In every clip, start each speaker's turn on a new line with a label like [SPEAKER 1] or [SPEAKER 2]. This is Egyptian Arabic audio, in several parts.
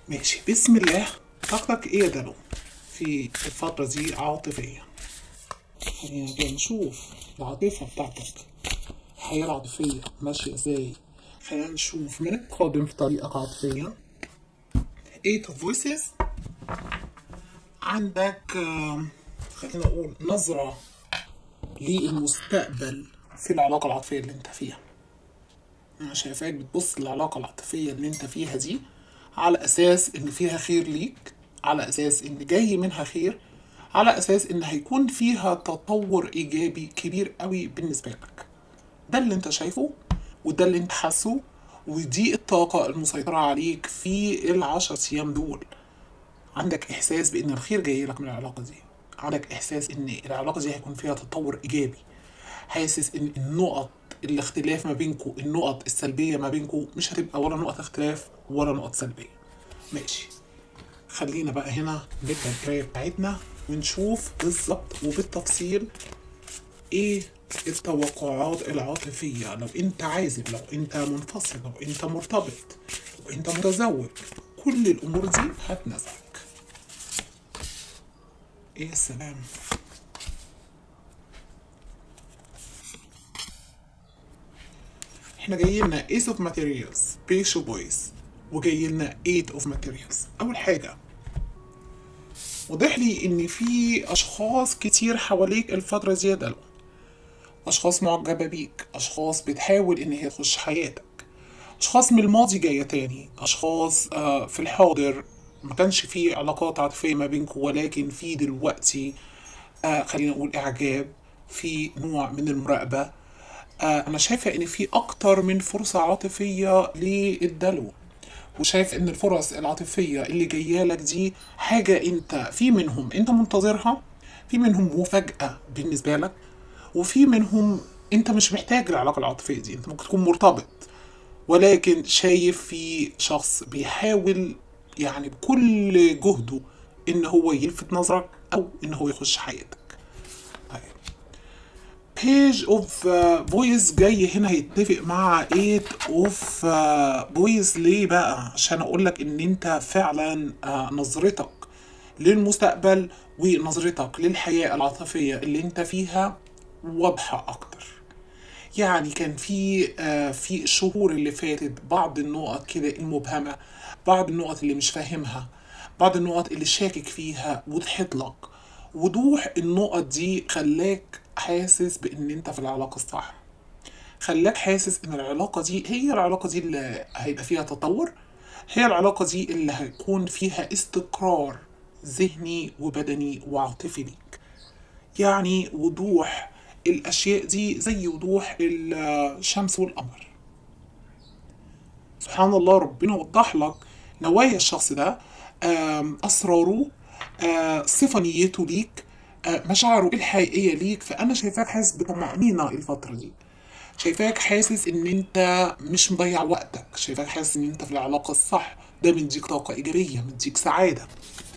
[SPEAKER 1] ماشي بسم الله طاقتك ايه يا دلو في الفترة دي عاطفيا خلينا كده نشوف العاطفة بتاعتك الحياة العاطفية ماشية ازاي خلينا نشوف من القادم في طريقك عاطفيا eight of voices عندك آم، خلينا نقول نظرة للمستقبل في العلاقة العاطفية اللي انت فيها انا شايفاك بتبص للعلاقة العاطفية اللي انت فيها دي على اساس ان فيها خير ليك على اساس ان جاي منها خير على اساس ان هيكون فيها تطور ايجابي كبير قوي بالنسبة لك ده اللي انت شايفه وده اللي انت حاسه ودي الطاقة المسيطرة عليك في العشر ايام دول عندك احساس بان الخير جاي لك من العلاقة دي عندك احساس ان العلاقة دي هيكون فيها تطور ايجابي حاسس ان النقط الاختلاف ما بينكم النقط السلبية ما بينكم مش هتبقى ولا نقط اختلاف ولا نقط سلبية ماشي خلينا بقى هنا نبدأ القراية بتاعتنا ونشوف بالظبط وبالتفصيل ايه التوقعات العاطفية لو انت عازب لو انت منفصل لو انت مرتبط لو انت متزوج كل الامور دي هتناسبك ايه السلام احنا جاي لنا ace of materials بيشو بويز وجاي لنا 8 of materials اول حاجه واضح لي ان في اشخاص كتير حواليك الفتره دي يا دلو اشخاص معجبه بيك اشخاص بتحاول ان هي تخش حياتك اشخاص من الماضي جايه تاني اشخاص آه في الحاضر ما كانش في علاقات عاطفيه ما بينكم ولكن في دلوقتي آه خلينا نقول اعجاب في نوع من المراقبه آه انا شايفه ان في اكتر من فرصه عاطفيه للدلو وشايف ان الفرص العاطفيه اللي جايه لك دي حاجه انت في منهم انت منتظرها في منهم مفاجاه بالنسبه لك وفي منهم انت مش محتاج العلاقه العاطفيه دي انت ممكن تكون مرتبط ولكن شايف في شخص بيحاول يعني بكل جهده ان هو يلفت نظرك او ان هو يخش حياتك طيب بيج اوف فويس جاي هنا هيتفق مع 8 اوف فويس ليه بقى عشان اقول لك ان انت فعلا آه، نظرتك للمستقبل ونظرتك للحياة العاطفية اللي انت فيها واضحة اكتر يعني كان في آه، في الشهور اللي فاتت بعض النقط كده المبهمة بعض النقط اللي مش فاهمها بعض النقط اللي شاكك فيها وضحت لك وضوح النقط دي خلاك حاسس بان انت في العلاقة الصح خلاك حاسس ان العلاقة دي هي العلاقة دي اللي هيبقى فيها تطور هي العلاقة دي اللي هيكون فيها استقرار ذهني وبدني وعاطفي ليك يعني وضوح الأشياء دي زي وضوح الشمس والقمر سبحان الله ربنا وضح لك نوايا الشخص ده آم، أسراره آه، صفة نيته ليك آه، مشاعره الحقيقية ليك فأنا شايفاك حاسس بطمأنينة الفترة دي شايفاك حاسس ان انت مش مضيع وقتك شايفاك حاسس ان انت في العلاقة الصح ده مديك طاقة ايجابية مديك سعادة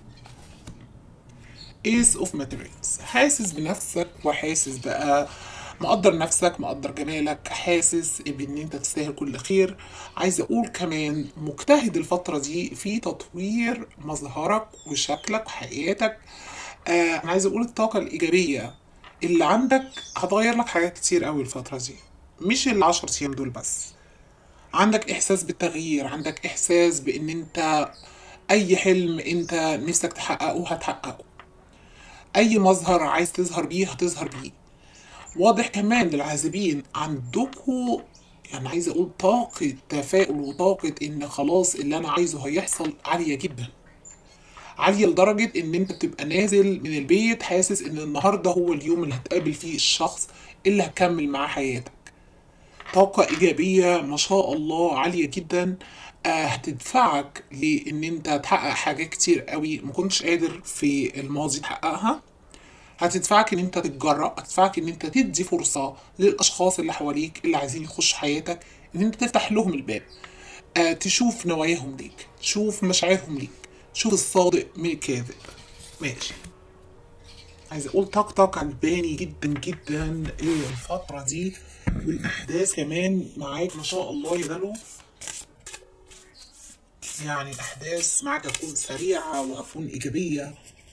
[SPEAKER 1] Ace of Materials حاسس بنفسك وحاسس بقى مقدر نفسك مقدر جمالك حاسس بان انت تستاهل كل خير عايز اقول كمان مجتهد الفترة دي في تطوير مظهرك وشكلك وحياتك آه انا عايز اقول الطاقة الايجابية اللي عندك هتغير لك حاجات كتير قوي الفترة دي مش العشر ايام دول بس عندك احساس بالتغيير عندك احساس بان انت اي حلم انت نفسك تحققه هتحققه اي مظهر عايز تظهر بيه هتظهر بيه واضح كمان للعازبين عندكوا يعني عايز اقول طاقة تفاؤل وطاقة ان خلاص اللي انا عايزه هيحصل عالية جدا عالية لدرجة ان انت بتبقى نازل من البيت حاسس ان النهاردة هو اليوم اللي هتقابل فيه الشخص اللي هتكمل معاه حياتك طاقة إيجابية ما شاء الله عالية جدا آه، هتدفعك لأن أنت تحقق حاجات كتير قوي ما كنتش قادر في الماضي تحققها هتدفعك ان انت تتجرأ هتدفعك ان انت تدي فرصة للاشخاص اللي حواليك اللي عايزين يخشوا حياتك ان انت تفتح لهم الباب آه تشوف نواياهم ليك تشوف مشاعرهم ليك تشوف الصادق من الكاذب ماشي عايز اقول طاقتك عجباني جدا جدا ايه الفترة دي والاحداث كمان معاك ما شاء الله يا دلو يعني الأحداث معك هتكون سريعة وهتكون إيجابية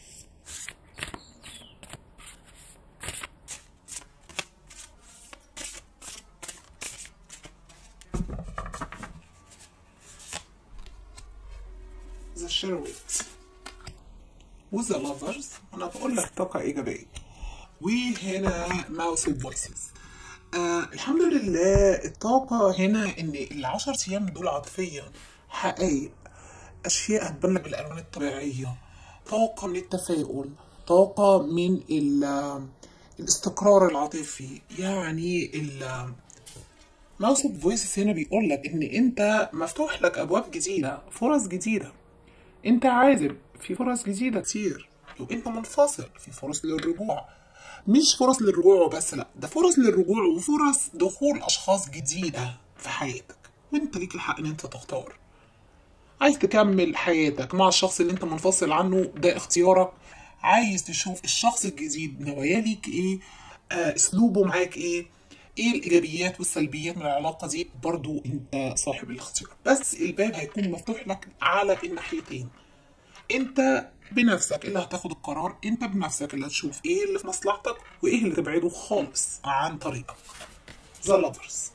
[SPEAKER 1] ذا شيرويت وذا لافرز أنا بقول لك طاقة إيجابية وهنا ماوس فويسز آه الحمد لله الطاقة هنا إن العشر أيام دول عاطفيا حقائق أشياء هتبان لك بالألوان الطبيعية طاقة من التفاؤل طاقة من ال- الاستقرار العاطفي يعني ال ماوس فويسز هنا بيقول لك إن أنت مفتوح لك أبواب جديدة فرص جديدة أنت عازب في فرص جديدة كتير لو أنت منفصل في فرص للرجوع مش فرص للرجوع بس لا ده فرص للرجوع وفرص دخول اشخاص جديده في حياتك وانت ليك الحق ان انت تختار عايز تكمل حياتك مع الشخص اللي انت منفصل عنه ده اختيارك عايز تشوف الشخص الجديد نواياه ليك ايه آه اسلوبه معاك ايه ايه الايجابيات والسلبيات من العلاقه دي برضو انت صاحب الاختيار بس الباب هيكون مفتوح لك على الناحيتين انت بنفسك اللي هتاخد القرار انت بنفسك اللي هتشوف ايه اللي في مصلحتك وايه اللي تبعده خالص عن طريقك ذا لافرز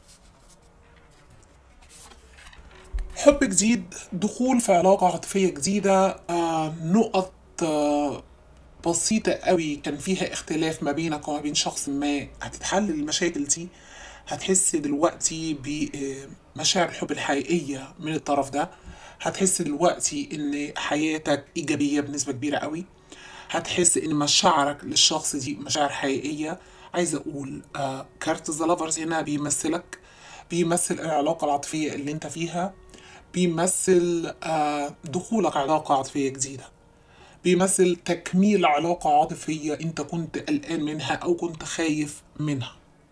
[SPEAKER 1] حب جديد دخول في علاقة عاطفية جديدة آه، نقط آه، بسيطة قوي كان فيها اختلاف ما بينك وما بين شخص ما هتتحل المشاكل دي هتحس دلوقتي بمشاعر الحب الحقيقية من الطرف ده هتحس دلوقتي ان حياتك ايجابية بنسبة كبيرة قوي هتحس ان مشاعرك للشخص دي مشاعر حقيقية عايز اقول آه كارت ذا لافرز هنا بيمثلك بيمثل العلاقة العاطفية اللي انت فيها بيمثل آه دخولك علاقة عاطفية جديدة بيمثل تكميل علاقة عاطفية انت كنت قلقان منها او كنت خايف منها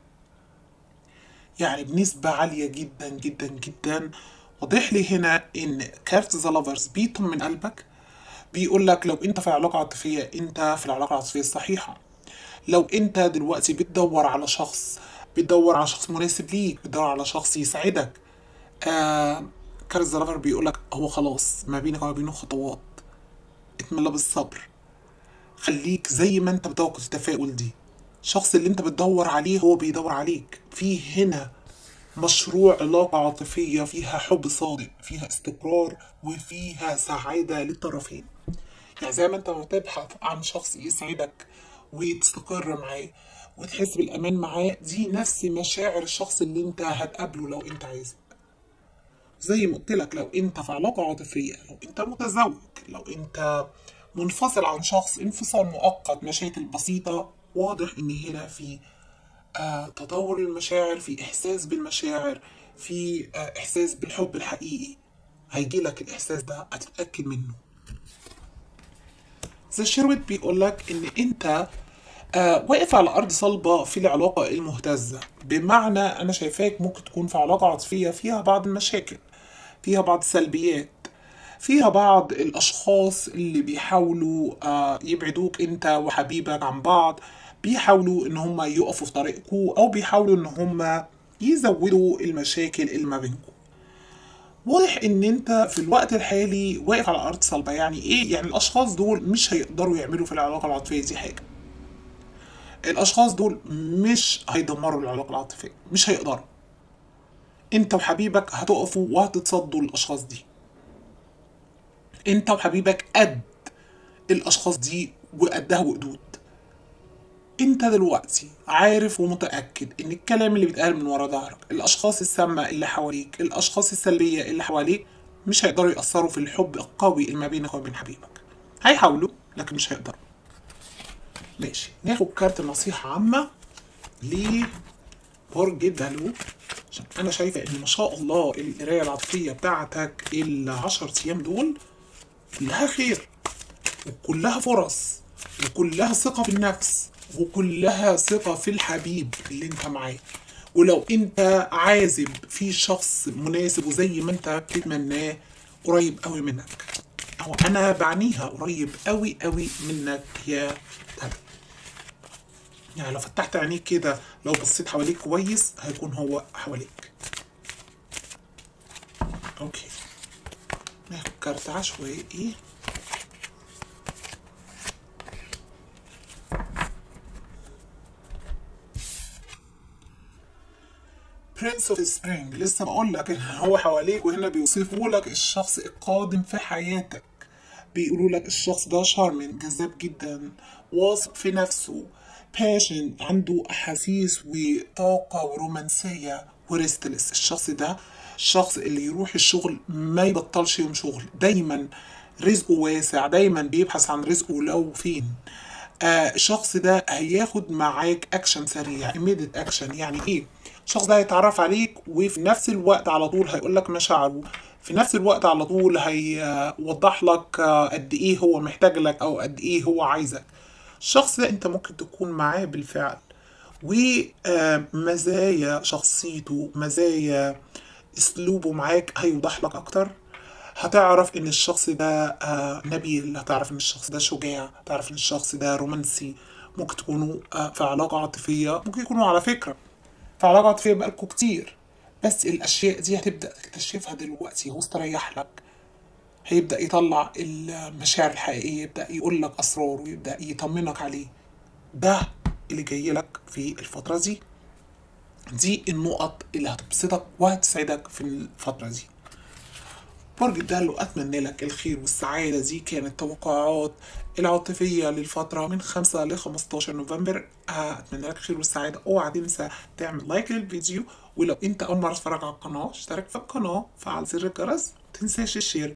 [SPEAKER 1] يعني بنسبة عالية جدا جدا جدا واضح لي هنا ان كارت ذا لافرز بيطمن قلبك بيقول لك لو انت في علاقة عاطفية انت في العلاقة العاطفية الصحيحة لو انت دلوقتي بتدور على شخص بتدور على شخص مناسب ليك بتدور على شخص يساعدك آه كارت ذا لافر بيقول لك هو خلاص ما بينك وما بينه خطوات اتملى بالصبر خليك زي ما انت بتوقف التفاؤل دي الشخص اللي انت بتدور عليه هو بيدور عليك في هنا مشروع علاقة عاطفية فيها حب صادق فيها استقرار وفيها سعادة للطرفين يعني زي ما انت بتبحث عن شخص يسعدك وتستقر معاه وتحس بالأمان معاه دي نفس مشاعر الشخص اللي انت هتقابله لو انت عايز زي ما قلت لك لو انت في علاقة عاطفية لو انت متزوج لو انت منفصل عن شخص انفصال مؤقت مشاكل بسيطة واضح ان هنا في آه تطور المشاعر في احساس بالمشاعر في آه احساس بالحب الحقيقي هيجي لك الاحساس ده هتتاكد منه ذا شيرويت بيقول لك ان انت آه واقف على ارض صلبه في العلاقه المهتزه بمعنى انا شايفاك ممكن تكون في علاقه عاطفيه فيها بعض المشاكل فيها بعض السلبيات فيها بعض الاشخاص اللي بيحاولوا آه يبعدوك انت وحبيبك عن بعض بيحاولوا ان هم يقفوا في طريقكم او بيحاولوا ان هم يزودوا المشاكل اللي ما بينكم واضح ان انت في الوقت الحالي واقف على ارض صلبه يعني ايه يعني الاشخاص دول مش هيقدروا يعملوا في العلاقه العاطفيه دي حاجه الاشخاص دول مش هيدمروا العلاقه العاطفيه مش هيقدروا انت وحبيبك هتقفوا وهتتصدوا الاشخاص دي انت وحبيبك قد الاشخاص دي وقدها وقدود انت دلوقتي عارف ومتأكد ان الكلام اللي بيتقال من ورا ظهرك الاشخاص السامة اللي حواليك الاشخاص السلبية اللي حواليك مش هيقدروا يأثروا في الحب القوي اللي ما بينك وما بين حبيبك هيحاولوا لكن مش هيقدروا ماشي ناخد كارت نصيحة عامة لبرج الدلو عشان انا شايفة ان ما شاء الله القراية العاطفية بتاعتك العشر ايام دول كلها خير وكلها فرص وكلها ثقة بالنفس وكلها ثقة في الحبيب اللي انت معاه ولو انت عازب في شخص مناسب وزي ما انت بتتمناه قريب قوي منك او انا بعنيها قريب قوي قوي منك يا تبي يعني لو فتحت عينيك كده لو بصيت حواليك كويس هيكون هو حواليك اوكي كارت عشوائي برنس اوف سبرينج لسه بقول لك هو حواليك وهنا بيوصفوا لك الشخص القادم في حياتك بيقولوا لك الشخص ده شارمن جذاب جدا واثق في نفسه باشن عنده احاسيس وطاقه ورومانسيه وريستلس الشخص ده الشخص اللي يروح الشغل ما يبطلش يوم شغل دايما رزقه واسع دايما بيبحث عن رزقه لو فين آه الشخص ده هياخد معاك اكشن سريع immediate اكشن يعني ايه الشخص ده هيتعرف عليك وفي نفس الوقت على طول هيقول لك مشاعره في نفس الوقت على طول هيوضح لك آه، قد ايه هو محتاج لك او قد ايه هو عايزك الشخص ده انت ممكن تكون معاه بالفعل ومزايا شخصيته مزايا اسلوبه معاك هيوضح لك اكتر هتعرف ان الشخص ده آه، نبيل هتعرف ان الشخص ده شجاع هتعرف ان الشخص ده رومانسي ممكن تكونوا آه، في علاقة عاطفية ممكن يكونوا على فكرة في علاقة عاطفية بقالكوا كتير بس الأشياء دي هتبدأ تكتشفها دلوقتي هو استريح لك هيبدأ يطلع المشاعر الحقيقية يبدأ يقول لك أسرار ويبدأ يطمنك عليه ده اللي جاي لك في الفترة دي دي النقط اللي هتبسطك وهتسعدك في الفترة دي برج الدلو أتمنى لك الخير والسعادة دي كانت توقعات العاطفية للفترة من 5 ل 15 نوفمبر أتمنى لك الخير والسعادة اوعى تنسى تعمل لايك للفيديو ولو انت أول مرة تتفرج على القناة اشترك في القناة فعل زر الجرس متنساش الشير